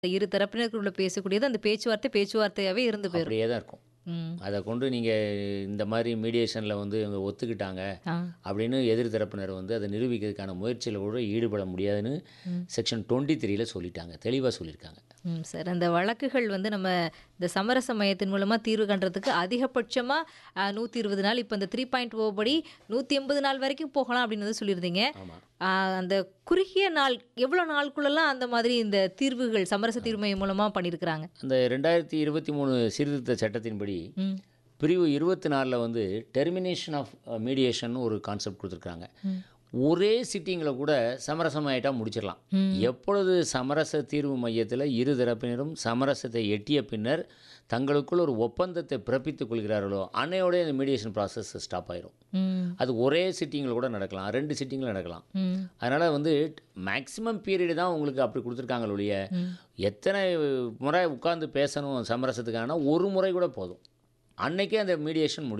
இரு தரப்பினருக்குள்ள பேசக்கூடியது அந்த பேச்சுவார்த்தை பேச்சுவார்த்தையாவே இருந்து போயிரும். அப்படியே தான் இருக்கும் ம். அதை கொண்டு நீங்கள் இந்த மாதிரி மீடியேஷனில் வந்து இவங்க ஒத்துக்கிட்டாங்க ஆ. அப்படின்னு எதிர் தரப்பினர் வந்து அதை நிரூபிக்கிறதுக்கான முயற்சியில் கூட ஈடுபட முடியாதுன்னு செக்ஷன் டுவெண்ட்டி த்ரீல சொல்லிட்டாங்க தெளிவாக சொல்லியிருக்காங்க ம் சார் அந்த வழக்குகள் வந்து நம்ம இந்த சமரச மையத்தின் மூலமா தீர்வு காண்றதுக்கு அதிகபட்சமா நூற்றி இருபது நாள் இப்போ இந்த த்ரீ பாயிண்ட் ஓ படி நூற்றி எண்பது நாள் வரைக்கும் போகலாம் அப்படின்னு வந்து சொல்லியிருந்தீங்க ஆமாம் ஆ, அந்த குறுகிய நாள் எவ்வளோ நாளுக்குள்ளெல்லாம் அந்த மாதிரி இந்த தீர்வுகள் சமரச தீர்வு மையம் மூலமா பண்ணியிருக்கிறாங்க அந்த ரெண்டாயிரத்தி இருபத்தி மூணு சீர்திருத்த சட்டத்தின்படி ம் பிரிவு இருபத்தி நாலில் வந்து டெர்மினேஷன் ஆஃப் மீடியேஷன் ஒரு கான்செப்ட் கொடுத்துருக்காங்க ஒரே சிட்டிங்கில் கூட சமரசமாயிட்டா முடிச்சிடலாம் எப்பொழுது சமரச தீர்வு மையத்தில் இரு தரப்பினரும் சமரசத்தை எட்டிய பின்னர் தங்களுக்குள் ஒரு ஒப்பந்தத்தை பிறப்பித்துக் கொள்கிறார்களோ அன்னையோடய இந்த மீடியேஷன் ப்ராசஸ் ஸ்டாப் ஆயிரும் ம் அது ஒரே சிட்டிங்கில் கூட நடக்கலாம் ரெண்டு சிட்டிங்கில் நடக்கலாம் ம் அதனால் வந்து மேக்ஸிமம் பீரியடு தான் உங்களுக்கு அப்படி கொடுத்துருக்காங்க ஒழிய எத்தனை முறை உட்கார்ந்து பேசணும் சமரசத்துக்கான ஒரு முறை கூட போதும் அன்னைக்கே அந்த மீடியேஷன் முடியும்